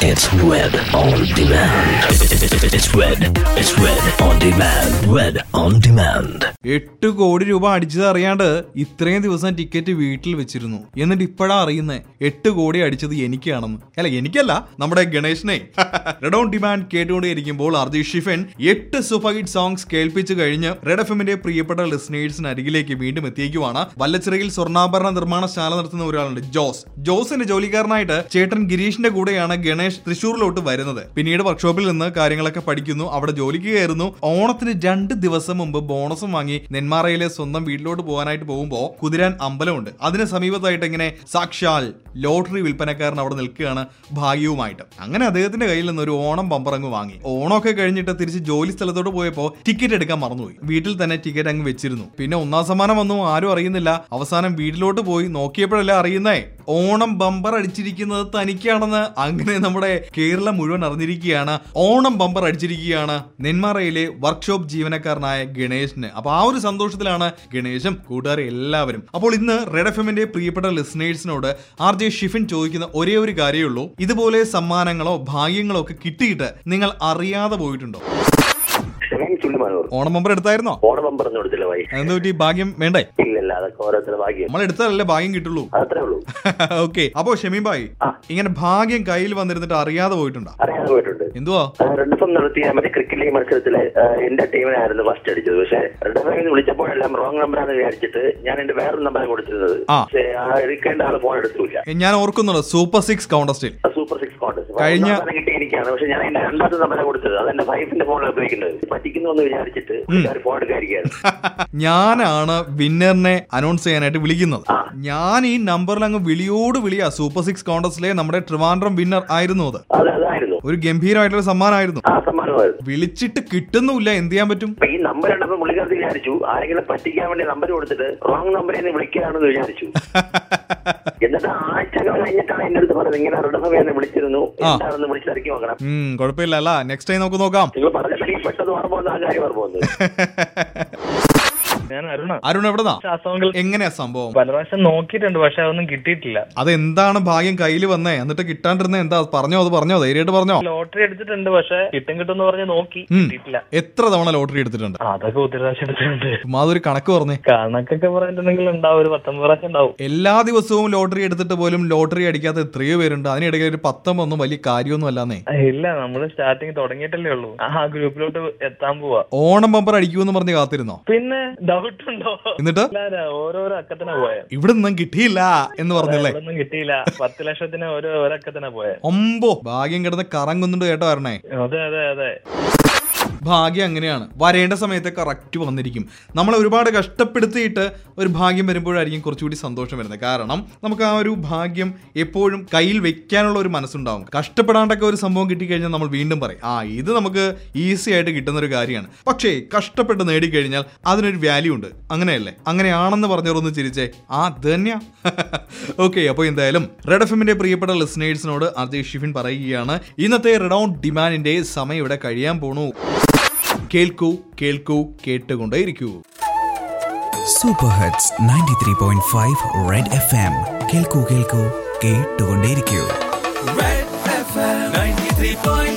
It's Red on Demand. It's Red. It's Red on Demand. Red on Demand. എട്ട് കോടി രൂപ അടിച്ചത് അറിയാണ്ട് ഇത്രയും ദിവസം ടിക്കറ്റ് വീട്ടിൽ വെച്ചിരുന്നു എന്നിട്ട് ഇപ്പോഴാ അറിയുന്നേ എട്ട് കോടി അടിച്ചത് എനിക്കാണെന്ന് അല്ല എനിക്കല്ല നമ്മുടെ ഗണേശനെ റെഡ് ഓൺ ഡിമാൻഡ് കേട്ടുകൊണ്ടേയിരിക്കുമ്പോൾ അർജി ഷിഫൻ എട്ട് സൂപ്പർ ഹിറ്റ് സോങ്സ് കേൾപ്പിച്ചു കഴിഞ്ഞ് റെഡ് എഫ് എമ്മിന്റെ പ്രിയപ്പെട്ട ലിസണേഴ്സിന് അരികിലേക്ക് വീണ്ടും എത്തിയേക്കുവാണ് വല്ലച്ചിറയിൽ സ്വർണ്ണാഭരണ നിർമ്മാണശാല നടത്തുന്ന ഒരാളുണ്ട് ജോസ് ജോസിന്റെ ജോലിക്കാരനായിട്ട് ചേട്ടൻ ഗിരീഷിന്റെ കൂടെയാണ് ഗണേഷ് തൃശ്ശൂരിലോട്ട് വരുന്നത് പിന്നീട് വർക്ക്ഷോപ്പിൽ നിന്ന് കാര്യങ്ങളൊക്കെ പഠിക്കുന്നു അവിടെ ജോലിക്ക് കയറുന്നു ഓണത്തിന് രണ്ട് ദിവസം മുമ്പ് ബോണസും വാങ്ങി നെന്മാറയിലെ സ്വന്തം വീട്ടിലോട്ട് പോകാനായിട്ട് പോകുമ്പോൾ കുതിരാൻ അമ്പലമുണ്ട് അതിന് സമീപത്തായിട്ട് ഇങ്ങനെ സാക്ഷാൽ ലോട്ടറി വിൽപ്പനക്കാരൻ അവിടെ നിൽക്കുകയാണ് ഭാഗ്യവുമായിട്ട് അങ്ങനെ അദ്ദേഹത്തിന്റെ കയ്യിൽ നിന്ന് ഒരു ഓണം ബമ്പറങ്ങ് വാങ്ങി ഓണമൊക്കെ കഴിഞ്ഞിട്ട് തിരിച്ച് ജോലി സ്ഥലത്തോട്ട് പോയപ്പോൾ ടിക്കറ്റ് എടുക്കാൻ മറന്നുപോയി വീട്ടിൽ തന്നെ ടിക്കറ്റ് അങ്ങ് വെച്ചിരുന്നു പിന്നെ ഒന്നാം സമ്മാനം വന്നു ആരും അറിയുന്നില്ല അവസാനം വീട്ടിലോട്ട് പോയി നോക്കിയപ്പോഴല്ലേ അറിയുന്നേ ഓണം ബമ്പർ അടിച്ചിരിക്കുന്നത് തനിക്കാണെന്ന് അങ്ങനെ നമ്മുടെ കേരളം മുഴുവൻ അറിഞ്ഞിരിക്കുകയാണ് ഓണം ബമ്പർ അടിച്ചിരിക്കുകയാണ് നെന്മാറയിലെ വർക്ക്ഷോപ്പ് ജീവനക്കാരനായ ഗണേശന് അപ്പൊ ആ ഒരു സന്തോഷത്തിലാണ് ഗണേശും കൂട്ടുകാരെ എല്ലാവരും അപ്പോൾ ഇന്ന് റെഡ് എഫ് എമ്മിന്റെ പ്രിയപ്പെട്ട ലിസണേഴ്സിനോട് ആർ ജെ ഷിഫിൻ ചോദിക്കുന്ന ഒരേ ഒരു കാര്യമുള്ളൂ ഇതുപോലെ സമ്മാനങ്ങളോ ഭാഗ്യങ്ങളോ ഒക്കെ കിട്ടിയിട്ട് നിങ്ങൾ അറിയാതെ പോയിട്ടുണ്ടോ ഷമീൻ ചുള്ളിമാനൂർ ഓണം ബമ്പർ എടുത്തായിരുന്നോ ഓണം പറഞ്ഞു കൊടുത്തില്ല വൈ എന്താ പറ്റി ഭാഗ്യം വേണ്ടേ ഇല്ലല്ല അതൊക്കെ ഓരോരുത്തരുടെ ഭാഗ്യം നമ്മൾ എടുത്താലല്ലേ ഭാഗ്യം കിട്ടുള്ളൂ അതത്രേ ഉള്ളൂ ഓക്കെ അപ്പോ ഷമീം ഭായി ആ. ഇങ്ങനെ ഭാഗ്യം കയ്യിൽ വന്നിരുന്നിട്ട് അറിയാതെ പോയിട്ടുണ്ടോ അറിയാതെ പോയിട്ടുണ്ട് എന്തുവാ റെഡ് എഫ് നടത്തിയ മറ്റേ ക്രിക്കറ്റ് ലീഗ് മത്സരത്തില് ആ, എന്റെ ടീമിനായിരുന്നു ഫസ്റ്റ് അടിച്ചത് പക്ഷെ റെഡ് എഫ് എമ്മിൽ വിളിച്ചപ്പോഴെല്ലാം റോങ് നമ്പറാണ് വിചാരിച്ചിട്ട് ഞാൻ എന്റെ വേറൊരു നമ്പറാണ് കൊടുത്തിരുന്നത് ആ. പക്ഷേ ആ എടുക്കേണ്ട ആള് ഫോൺ എടുത്തില്ല ഏ, ഞാൻ ഓർക്കുന്നുണ്ട് സൂപ്പർ സിക്സ് കൗണ്ടസ്റ്റിൽ സൂപ്പർ സിക്സ് കോൺടസ്റ്റ് കഴിഞ്ഞ- കിട്ടി എനിക്കാണ് പക്ഷെ ഞാൻ എന്റെ രണ്ടാമത്തെ നമ്പറാണ് കൊടുത്തത് അത് എന്റെ വൈഫിന്റെ ഫോണിൽ ഉപയോഗിക്കുന്നത് പറ്റിക്കുന്നു എന്ന് വിചാരിച്ചിട്ട് ഫോൺ എടുക്കാതിരിക്കുകയാണ് ഞാനാണ് വിന്നറിനെ അനൗൺസ് ചെയ്യാനായിട്ട് വിളിക്കുന്നത് ആ. ഞാൻ ഈ നമ്പറിൽ അങ്ങ് വിളിയോട് വിളിയാ സൂപ്പർ സിക്സ് കോൺടസ്റ്റിലെ നമ്മുടെ ട്രിവാൻഡ്രം വിന്നർ ആയിരുന്നു അത് അത് അതായിരുന്നു ഒരു ഗംഭീരമായിട്ടുള്ള സമ്മാനമായിരുന്നു ആ സമ്മാനമായിരുന്നു വിളിച്ചിട്ട് കിട്ടുന്നുമില്ല എന്ത് ചെയ്യാൻ പറ്റും അപ്പൊ ഈ നമ്പർ കണ്ടപ്പോ പുള്ളിക്കാരത്ത് വിചാരിച്ചു ആരെങ്കിലും പറ്റിക്കാൻ വേണ്ടി നമ്പർ കൊടുത്തിട്ട് റോങ് നമ്പറിൽ നിന്ന് വിളിക്കുകയാണെന്ന് വിചാരിച്ചു എന്നിട്ട് ആഴ്ചകൾ കഴിഞ്ഞിട്ടാണ് എന്റെ അടുത്ത് പറഞ്ഞത് ഇങ്ങനെ റിടഫമേന്ന് വിളിച്ചിരുന്നു ആ. എന്താണെന്ന് വിളിച്ചിറക്കി നോക്കണം ഉം കുഴപ്പമില്ല അല്ല നെക്സ്റ്റ് ടൈം നമുക്ക് നോക്കാം നിങ്ങൾ പറഞ്ഞപ്പോഴേ പെട്ടെന്ന് ഓർമ്മ വന്ന ആ കാര്യം ഓർമ്മ വന്നു ഞാൻ അരുണ അരുൺ എവിടെന്നാ ശാസ്ത്രമെങ്കിൽ എങ്ങനെയാ സംഭവം പല പ്രാവശ്യം നോക്കിയിട്ടുണ്ട് പക്ഷെ അതൊന്നും കിട്ടിയിട്ടില്ല അതെന്താണ് ഭാഗ്യം കയ്യിൽ വന്നേ എന്നിട്ട് കിട്ടാണ്ടിരുന്ന എന്താ പറഞ്ഞോ അത് പറഞ്ഞോ ധൈര്യമായിട്ട് പറഞ്ഞോ ലോട്ടറി എടുത്തിട്ടുണ്ട് പക്ഷെ കിട്ടും കിട്ടും എന്ന് പറഞ്ഞ് നോക്കി ഉം. കിട്ടിയിട്ടില്ല എത്ര തവണ ലോട്ടറി എടുത്തിട്ടുണ്ട് അതൊക്കെ ഒത്തിരി പ്രാവശ്യം എടുത്തിട്ടുണ്ട് ചുമ്മാ അതൊരു കണക്ക് പറഞ്ഞേ കണക്കൊക്കെ പറഞ്ഞിട്ടുണ്ടെങ്കിൽ ഉണ്ടാവും ഒരു പത്തൊമ്പത് പ്രാവശ്യം ഉണ്ടാവും എല്ലാ ദിവസവും ലോട്ടറി എടുത്തിട്ട് പോലും ലോട്ടറി അടിക്കാത്ത എത്രയോ പേരുണ്ട് അതിനിടയിൽ ഒരു പത്തൊമ്പൊന്നും വലിയ കാര്യമൊന്നും അല്ലാന്നേ ആ, ഇല്ല നമ്മള് സ്റ്റാർട്ടിങ് തുടങ്ങിയിട്ടല്ലേ ഉള്ളൂ ആ ഗ്രൂപ്പിലോട്ട് എത്താൻ പോവാ ഓണം ബമ്പർ അടിക്കുമെന്ന് പറഞ്ഞ് കാത്തിരുന്നോ പിന്നെ ഡൗട്ട് ഉണ്ടോ എന്നിട്ട് ഇല്ല ഓരോരോ അക്കത്തിനാ പോയെ ഇവിടെ നിന്നും കിട്ടിയില്ല എന്ന് പറഞ്ഞല്ലേ ഒന്നും കിട്ടിയില്ല പത്ത് ലക്ഷത്തിന് ഓരോ ഒരക്കത്തിനാ പോയെ ഒമ്പോ ഭാഗ്യം കിടന്ന് കറങ്ങുന്നുണ്ട് കേട്ടോ വരണേ അതെ അതെ അതെ ഭാഗ്യം അങ്ങനെയാണ് വരേണ്ട സമയത്ത് കറക്റ്റ് വന്നിരിക്കും നമ്മളെ ഒരുപാട് കഷ്ടപ്പെടുത്തിയിട്ട് ഒരു ഭാഗ്യം വരുമ്പോഴായിരിക്കും കുറച്ചുകൂടി സന്തോഷം വരുന്നത് കാരണം നമുക്ക് ആ ഒരു ഭാഗ്യം എപ്പോഴും കയ്യിൽ വെക്കാനുള്ള ഒരു മനസ്സുണ്ടാവും കഷ്ടപ്പെടാണ്ടൊക്കെ ഒരു സംഭവം കിട്ടിക്കഴിഞ്ഞാൽ നമ്മൾ വീണ്ടും പറയും ആ ഇത് നമുക്ക് ഈസി ആയിട്ട് കിട്ടുന്ന ഒരു കാര്യമാണ് പക്ഷേ കഷ്ടപ്പെട്ട് നേടിക്കഴിഞ്ഞാൽ അതിനൊരു വാല്യൂ ഉണ്ട് അങ്ങനെയല്ലേ അങ്ങനെയാണെന്ന് പറഞ്ഞവരൊന്ന് ചിരിച്ചേ ആ അത് തന്നെയാ ഓക്കെ അപ്പോൾ എന്തായാലും റെഡ് എഫ് എമ്മിന്റെ പ്രിയപ്പെട്ട ലിസണേഴ്സിനോട് അജയ് ഷിഫിൻ പറയുകയാണ് ഇന്നത്തെ റെഡ് ഓൺ ഡിമാൻഡിന്റെ സമയം ഇവിടെ കഴിയാൻ പോണു കേൾക്കൂ കേൾക്കൂ കേട്ടുകൊണ്ടേയിരിക്കൂ super hits ninety three point five red F M കേൾക്കൂ കേൾക്കൂ കേട്ടുകൊണ്ടേയിരിക്കൂ Red FM 93.5